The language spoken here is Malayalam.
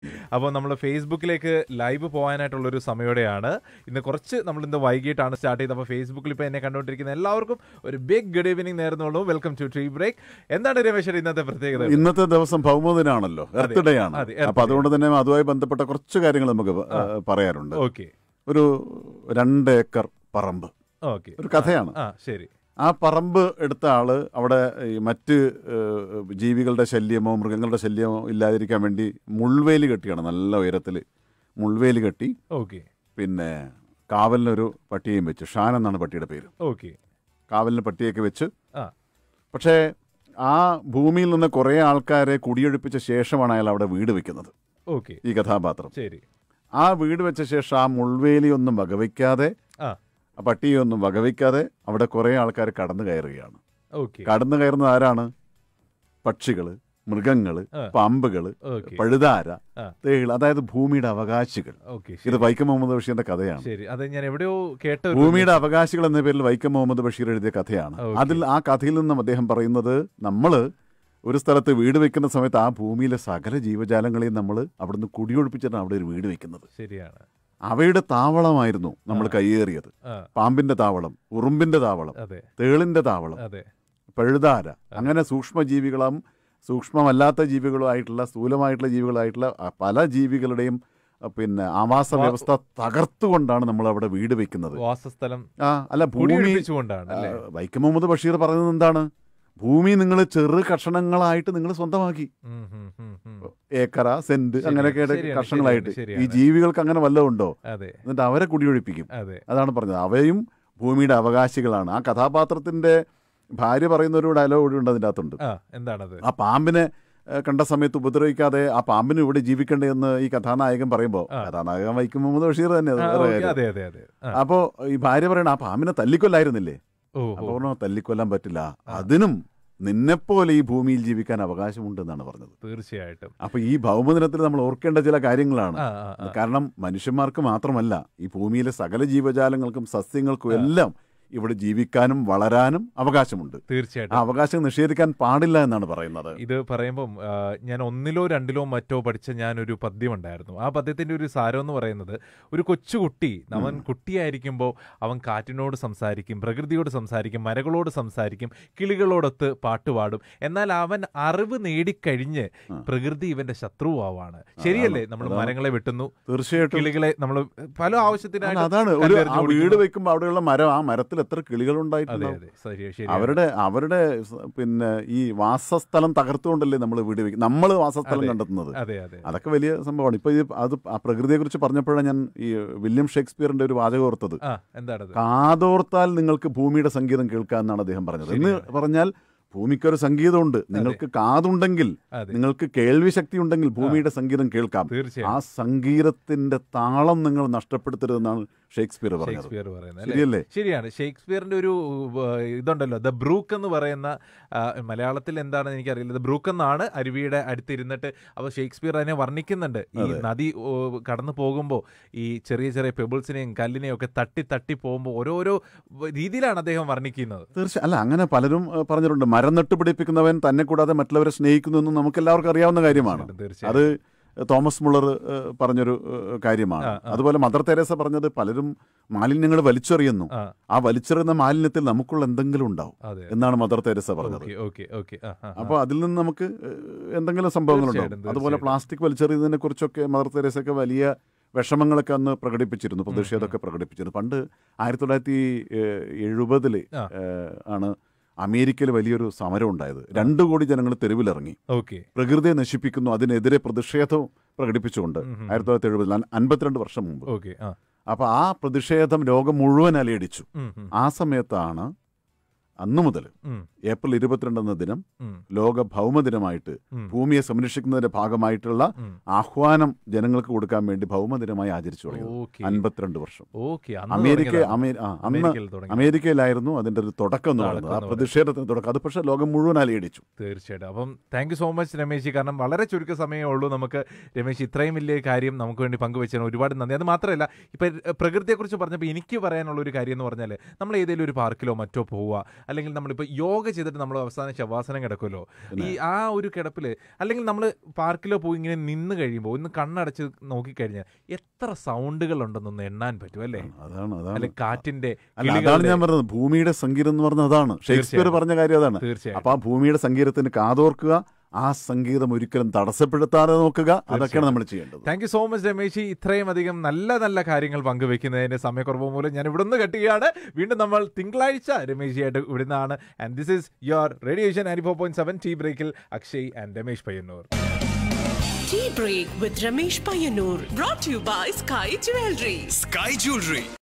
അപ്പോൾ നമ്മൾ ഫേസ്ബുക്കിലേക്ക് ലൈവ് പോകാനായിട്ടുള്ളൊരു സമയോടെയാണ് ഇന്ന് കുറച്ച് നമ്മൾ ഇന്ന് വൈകിട്ടാണ് സ്റ്റാർട്ട് ചെയ്തത് അപ്പോൾ ഫേസ്ബുക്കിൽ ഇപ്പോൾ എന്നെ കണ്ടുകൊണ്ടിരിക്കുന്ന എല്ലാവർക്കും ഒരു ബിഗ് ഗുഡ് ഈവനിങ് നേരുന്നുള്ളൂ വെൽക്കം ടു ട്രീ ബ്രേക്ക് എന്താണ് രമേശ്വർ ഇന്നത്തെ പ്രത്യേകത ഇന്നത്തെ ദിവസം ഭൗമദിനാണല്ലോ എർത്ത് ഡേ ആണ് അതെ, Earth അപ്പൊ അതുകൊണ്ട് തന്നെ അതുമായി ബന്ധപ്പെട്ട കുറച്ച് കാര്യങ്ങൾ നമുക്ക് ആ, പറയാറുണ്ട് ഓക്കെ ഒരു രണ്ട് ഏക്കർ പറമ്പ് ഓക്കെ ഒരു കഥയാണ് ആ ശരി ആ പറമ്പ് എടുത്ത ആള് അവിടെ ഈ മറ്റ് ഏഹ്, ജീവികളുടെ ശല്യമോ മൃഗങ്ങളുടെ ശല്യമോ ഇല്ലാതിരിക്കാൻ വേണ്ടി മുൾവേലി കെട്ടിയാണ് നല്ല ഉയരത്തിൽ മുൾവേലി കെട്ടി ഓക്കെ പിന്നെ കാവലിനൊരു പട്ടിയെയും വെച്ചു ഷാൻ എന്നാണ് പട്ടിയുടെ പേര് ഓക്കെ കാവലിന് പട്ടിയൊക്കെ വെച്ച് ആ പക്ഷേ ആ ഭൂമിയിൽ നിന്ന് കുറേ ആൾക്കാരെ കുടിയൊഴിപ്പിച്ച ശേഷമാണ് അയാൾ അവിടെ വീട് വെക്കുന്നത് ഓക്കെ ഈ കഥാപാത്രം ശരി ആ വീട് വെച്ച ശേഷം ആ മുൾവേലിയൊന്നും വകവയ്ക്കാതെ ആ ആ പട്ടിയൊന്നും വകവയ്ക്കാതെ അവിടെ കുറേ ആൾക്കാർ കടന്നു കയറുകയാണ് ഓക്കെ കടന്നു കയറുന്നത് ആരാണ് പക്ഷികള് മൃഗങ്ങള് ആ. പാമ്പുകള് ഓക്കെ പഴുതാര ആ. തേൾ അതായത് ഭൂമിയുടെ അവകാശികൾ ഓക്കെ ഇത് വൈക്കം മുഹമ്മദ് ബഷീറിന്റെ കഥയാണ് ശരി അത് ഞാൻ എവിടെയോ കേട്ട ഒരു- ഭൂമിയുടെ അവകാശികൾ എന്ന പേരിൽ വൈക്കം മുഹമ്മദ് ബഷീർ എഴുതിയ കഥയാണ് ഓക്കേ. അതിൽ ആ കഥയിൽ നിന്നും അദ്ദേഹം പറയുന്നത് നമ്മൾ ഒരു സ്ഥലത്ത് വീട് വെക്കുന്ന സമയത്ത് ആ ഭൂമിയിലെ സകല ജീവജാലങ്ങളെയും നമ്മൾ അവിടുന്ന് കുടിയൊഴിപ്പിച്ചിട്ടാണ് അവിടെ ഒരു വീട് വെക്കുന്നത് ശരിയാണ് അവയുടെ താവളമായിരുന്നു നമ്മൾ കയ്യേറിയത് ആ പാമ്പിന്റെ താവളം ഉറുമ്പിന്റെ താവളം അതെ തേളിന്റെ താവളം അതെ പഴുതാര അങ്ങനെ സൂക്ഷ്മജീവികളും സൂക്ഷ്മമല്ലാത്ത ജീവികളുമായിട്ടുള്ള സ്ഥൂലമായിട്ടുള്ള ജീവികളായിട്ടുള്ള ആ പല ജീവികളുടെയും ആ, പിന്നെ ആവാസ വാ- വ്യവസ്ഥ തകർത്തുകൊണ്ടാണ് നമ്മൾ അവിടെ വീട് വെക്കുന്നത് വാസസ്ഥലം ആ അല്ല ഭൂമി കുടിയൊഴിപ്പിച്ചുകൊണ്ടാണ് അല്ലേ ആ, വൈക്കം മുഹമ്മദ് ബഷീർ പറയുന്നത് എന്താണ് ഭൂമി നിങ്ങൾ ചെറു കഷണങ്ങളായിട്ട് നിങ്ങൾ സ്വന്തമാക്കി ഉം, ഉം, ഉം, ഉം. ഏക്കറ സെന്റ് ശരി, അങ്ങനെയൊക്കെ ശരിയാണ്, കഷണങ്ങളായിട്ട് ശരിയാണ്, ഈ ശരിയാണ്. ജീവികൾക്ക് അങ്ങനെ വല്ലതും ഉണ്ടോ അതെ എന്നിട്ട് അവരെ കുടിയൊഴിപ്പിക്കും അതെ അതാണ് പറഞ്ഞത് അവയും ഭൂമിയുടെ അവകാശികളാണ് ആ കഥാപാത്രത്തിന്റെ ഭാര്യ പറയുന്ന ഒരു ഡയലോഗ് കൂടി ഉണ്ട് അതിൻ്റെ അകത്തുണ്ട് ആ എന്താണത് ആ പാമ്പിനെ ഏഹ്, കണ്ട സമയത്ത് ഉപദ്രവിക്കാതെ ആ പാമ്പിന് ഇവിടെ ജീവിക്കണ്ടേ എന്ന് ഈ കഥാനായകൻ പറയുമ്പോൾ ആ. കഥാനായകൻ വൈക്കം മുഹമ്മദ് ബഷീർ തന്നെ അത് ആ, വേറെ ഓക്കേ, കാര്യം. അതെ അതെ അതെ ആ, അപ്പോ ഈ ഭാര്യ പറയണ ആ പാമ്പിനെ തല്ലിക്കൊല്ലായിരുന്നില്ലേ ഓ അപ്പൊ ഓ, പറഞ്ഞു തല്ലിക്കൊല്ലാൻ പറ്റില്ല അതിനും നിന്നെപ്പോലെ ഈ ഭൂമിയിൽ ജീവിക്കാൻ അവകാശമുണ്ട് എന്നാണ് പറഞ്ഞത് തീർച്ചയായിട്ടും അപ്പൊ ഈ ഭൗമദിനത്തിൽ നമ്മൾ ഓർക്കേണ്ട ചില കാര്യങ്ങളാണ് ആ ആ ആ. കാരണം മനുഷ്യന്മാർക്ക് മാത്രമല്ല ഈ ഭൂമിയിലെ സകല ജീവജാലങ്ങൾക്കും സസ്യങ്ങൾക്കും എല്ലാം ഇവിടെ ജീവിക്കാനും വളരാനും അവകാശമുണ്ട് ആ തീർച്ചയായിട്ടും അവകാശം നിഷേധിക്കാൻ പാടില്ല എന്നാണ് പറയുന്നത് ഇത് പറയുമ്പം ആ, ഞാൻ ഒന്നിലോ രണ്ടിലോ മറ്റോ പഠിച്ച ഞാനൊരു പദ്യം ഉണ്ടായിരുന്നു ആ പദ്യത്തിന്റെ ഒരു സാരം എന്ന് പറയുന്നത് ഒരു കൊച്ചുകുട്ടി അവൻ കുട്ടിയായിരിക്കുമ്പോൾ അവൻ കാറ്റിനോട് സംസാരിക്കും പ്രകൃതിയോട് സംസാരിക്കും മരങ്ങളോട് സംസാരിക്കും കിളികളോടൊത്ത് പാട്ടുപാടും എന്നാൽ അവൻ അറിവ് നേടിക്കഴിഞ്ഞ് ആ. പ്രകൃതി ഇവന്റെ ശത്രുവാവാണ് ശരിയല്ലേ നമ്മൾ അതാണ്. മരങ്ങളെ വെട്ടുന്നു തീർച്ചയായിട്ടും കിളികളെ നമ്മൾ പല അല്ല, ആവശ്യത്തിനായിട്ട് അതാണ് ഒരു കല്ലെറിഞ്ഞ് ആ വീട് ഓടിക്കുന്നു. വെക്കുമ്പോൾ അവിടെയുള്ള മരം ആ മരത്തിൽ എത്ര കിളികൾ അതെ ഉണ്ടായിട്ടുണ്ടാവും അതെ ശരി ശരി അവരുടെ അവരുടെ സ- പിന്നെ ഈ വാസസ്ഥലം തകർത്തുകൊണ്ടല്ലേ നമ്മൾ വീട് വെക്കും നമ്മൾ വാസസ്ഥലം അതെ. കണ്ടെത്തുന്നത് അതെ അതെ അതൊക്കെ വലിയ സംഭവമാണ് ഇപ്പൊ ഈ അത് ആ പ്രകൃതിയെ കുറിച്ച് പറഞ്ഞപ്പോഴാണ് ഞാൻ ഈ വില്യം ഷേക്സ്പിയറിന്റെ ഒരു വാചകം ഓർത്തത് ആ എന്താണത് കാതോർത്താൽ നിങ്ങൾക്ക് ഭൂമിയുടെ സംഗീതം കേൾക്കാം എന്നാണ് അദ്ദേഹം പറഞ്ഞത് എന്ന് ശരിയാണ്. പറഞ്ഞാൽ ഭൂമിക്കൊരു സംഗീതമുണ്ട് നിങ്ങൾക്ക് കാതുണ്ടെങ്കിൽ അതെ നിങ്ങൾക്ക് കേൾവി ശക്തി ഉണ്ടെങ്കിൽ ഭൂമിയുടെ സംഗീതം കേൾക്കാം ആ തീർച്ചയായും സംഗീതത്തിന്റെ താളം നിങ്ങൾ നഷ്ടപ്പെടുത്തരുതെന്നാണ് ഷേക്സ്പിയർ പറഞ്ഞത് ഷേക്സ്പിയർ പറയുന്നത് അല്ലേ? ശരിയല്ലേ ശരിയാണ് ഷേക്സ്പിയറിന്റെ ഒരു uh, ഇതുണ്ടല്ലോ ദ ബ്രൂക്ക് എന്ന് പറയുന്ന ആ, മലയാളത്തിൽ എന്താണെന്ന് എനിക്കറിയില്ല ദ ബ്രൂക്ക് എന്നാണ് അരുവിയുടെ അടുത്തിരുന്നിട്ട് അപ്പോൾ ഷേക്സ്പിയർ അതിനെ വർണ്ണിക്കുന്നുണ്ട് ഈ അതെ. നദി ഓ, കടന്നു പോകുമ്പോൾ ഈ ചെറിയ ചെറിയ പെബിൾസിനെയും കല്ലിനെയും ഒക്കെ തട്ടി തട്ടി പോകുമ്പോൾ ഓരോരോ രീതിയിലാണ് അദ്ദേഹം വർണ്ണിക്കുന്നത് തീർച്ചയായും അല്ല അങ്ങനെ പലരും ഏഹ്, പറഞ്ഞിട്ടുണ്ട് മരം നട്ടുപിടിപ്പിക്കുന്നവൻ തന്നെ കൂടാതെ മറ്റുള്ളവരെ സ്നേഹിക്കുന്നു എന്ന് നമുക്ക് എല്ലാവർക്കും അറിയാവുന്ന കാര്യമാണ് തീർച്ചയായിട്ടും അത് തോമസ് മുള്ളർ ഏഹ്, പറഞ്ഞൊരു ഏഹ്, കാര്യമാണ് ആ, ആ. അതുപോലെ മദർ തെരേസ പറഞ്ഞത് പലരും മാലിന്യങ്ങൾ വലിച്ചെറിയുന്നു ആ ആ വലിച്ചെറിയുന്ന മാലിന്യത്തിൽ നമുക്കുള്ള എന്തെങ്കിലും ഉണ്ടാവും അതെ എന്നാണ് മദർ തെരേസ പറഞ്ഞത് ഓക്കെ ഓക്കെ ഓക്കെ ആ ആ, ആ. അപ്പോൾ അതിൽ നിന്ന് നമുക്ക് ഏഹ്, എന്തെങ്കിലും സംഭവങ്ങളുണ്ടാവും തീർച്ചയായിട്ടും, അതുപോലെ തീർച്ചയായിട്ടും. പ്ലാസ്റ്റിക് വലിച്ചെറിയുന്നതിനെ കുറിച്ചൊക്കെ മദർ തെരേസയൊക്കെ വലിയ വിഷമങ്ങളൊക്കെ അന്ന് പ്രകടിപ്പിച്ചിരുന്നു പ്രതിഷേധമൊക്കെ പ്രകടിപ്പിച്ചിരുന്നു പണ്ട് ആയിരത്തി തൊള്ളായിരത്തി എഴുപതില് ആ. ആണ് അമേരിക്കയിൽ വലിയൊരു സമരം ഉണ്ടായത് രണ്ടു കോടി ജനങ്ങൾ തെരുവിലിറങ്ങി ഓക്കെ പ്രകൃതിയെ നശിപ്പിക്കുന്നു അതിനെതിരെ പ്രതിഷേധം പ്രകടിപ്പിച്ചുകൊണ്ട് ഉം, ഉം. ആയിരത്തി തൊള്ളായിരത്തി എഴുപതിൽ അൻപത്തിരണ്ട് വർഷം മുമ്പ് ഓക്കെ ആ അപ്പൊ ആ പ്രതിഷേധം ലോകം മുഴുവൻ അലയടിച്ചു ഉം, ഉം, ആ സമയത്താണ് അന്നു മുതൽ ഉം, ഏപ്രിൽ ഇരുപത്തിരണ്ട് എന്ന ദിനം ഉം, ലോക ഭൗമദിനമായിട്ട് ഉം, ഭൂമിയെ സംരക്ഷിക്കുന്നതിന്റെ ഭാഗമായിട്ടുള്ള ഉം. ആഹ്വാനം ജനങ്ങൾക്ക് കൊടുക്കാൻ വേണ്ടി ഭൗമദിനമായി ആചരിച്ചു തുടങ്ങി ഓക്കെ അൻപത്തിരണ്ട് വർഷം ഓക്കെ അന്ന് അമേരിക്ക തുടങ്ങിയതാണ്. അമേ- ആ, അന്ന് അമേരിക്കയിൽ തുടങ്ങി അമേരിക്കയിലായിരുന്നു അതിന്റെ ഒരു തുടക്കം എന്ന് തുടക്കം പറയുന്നത് ആ എന്ന് പ്രതിഷേധത്തിന് തുടക്കം അത് പക്ഷേ ലോകം മുഴുവൻ അലയടിച്ചു തീർച്ചയായിട്ടും അപ്പം thank you so much Ramesh കാരണം വളരെ ചുരുക്ക സമയമേ ഉള്ളൂ നമുക്ക് രമേശ് ഇത്രയും വലിയ കാര്യം നമുക്ക് വേണ്ടി പങ്കുവച്ചതിന് ഒരുപാട് നന്ദി അത് മാത്രമല്ല ഇപ്പം പ്രകൃതിയെക്കുറിച്ച് പറഞ്ഞപ്പോൾ എനിക്ക് പറയാനുള്ള ഒരു കാര്യം എന്ന് പറഞ്ഞാൽ നമ്മൾ ഏതെങ്കിലും ഒരു പാർക്കിലോ മറ്റോ പോവുക അല്ലെങ്കിൽ നമ്മളിപ്പോൾ യോഗ ചെയ്തിട്ട് നമ്മൾ അവസാനം ശവാസനം കിടക്കുമല്ലോ ഈ ആ ഒരു കിടപ്പിൽ അല്ലെങ്കിൽ നമ്മൾ പാർക്കിലോ പോയി ഇങ്ങനെ നിന്ന് കഴിയുമ്പോൾ ഒന്ന് കണ്ണടച്ച് നോക്കിക്കഴിഞ്ഞാൽ എത്ര സൗണ്ടുകൾ ഉണ്ടെന്നൊന്ന് എണ്ണാൻ പറ്റും അല്ലേ അതാണ് അതാണ് അല്ലെ കാറ്റിന്റെ അല്ല അതാണ് കിളികളുടെ- ഞാൻ പറഞ്ഞത് ഭൂമിയുടെ സംഗീതം എന്ന് പറഞ്ഞത് അതാണ് ഷേക്സ്പിയർ തീർച്ചയായും. പറഞ്ഞ കാര്യം അതാണ് തീർച്ചയായും അപ്പൊ ആ ഭൂമിയുടെ സംഗീതത്തിന് കാതോർക്കുക ആ സംഗീതം ഒരിക്കലും തടസ്സപ്പെടുത്താതെ നോക്കുക അതൊക്കെയാണ് നമ്മൾ ചെയ്യേണ്ടത് thank you so much Ramesh ഇത്രയും അധികം നല്ല നല്ല കാര്യങ്ങൾ പങ്കുവെക്കുന്നതിന് സമയക്കുറവ് മൂലം ഞാൻ ഇവിടുന്ന് കട്ടുകയാണ് വീണ്ടും നമ്മൾ തിങ്കളാഴ്ച രമേശിയായിട്ട് ഇവിടുന്നാണ് and this is your radiation ninety four point seven tea ബ്രേക്കിൽ Akshay and Ramesh Payyanur Tea Break with Ramesh Payanur. Brought to you by Sky Jewelry. Sky Jewelry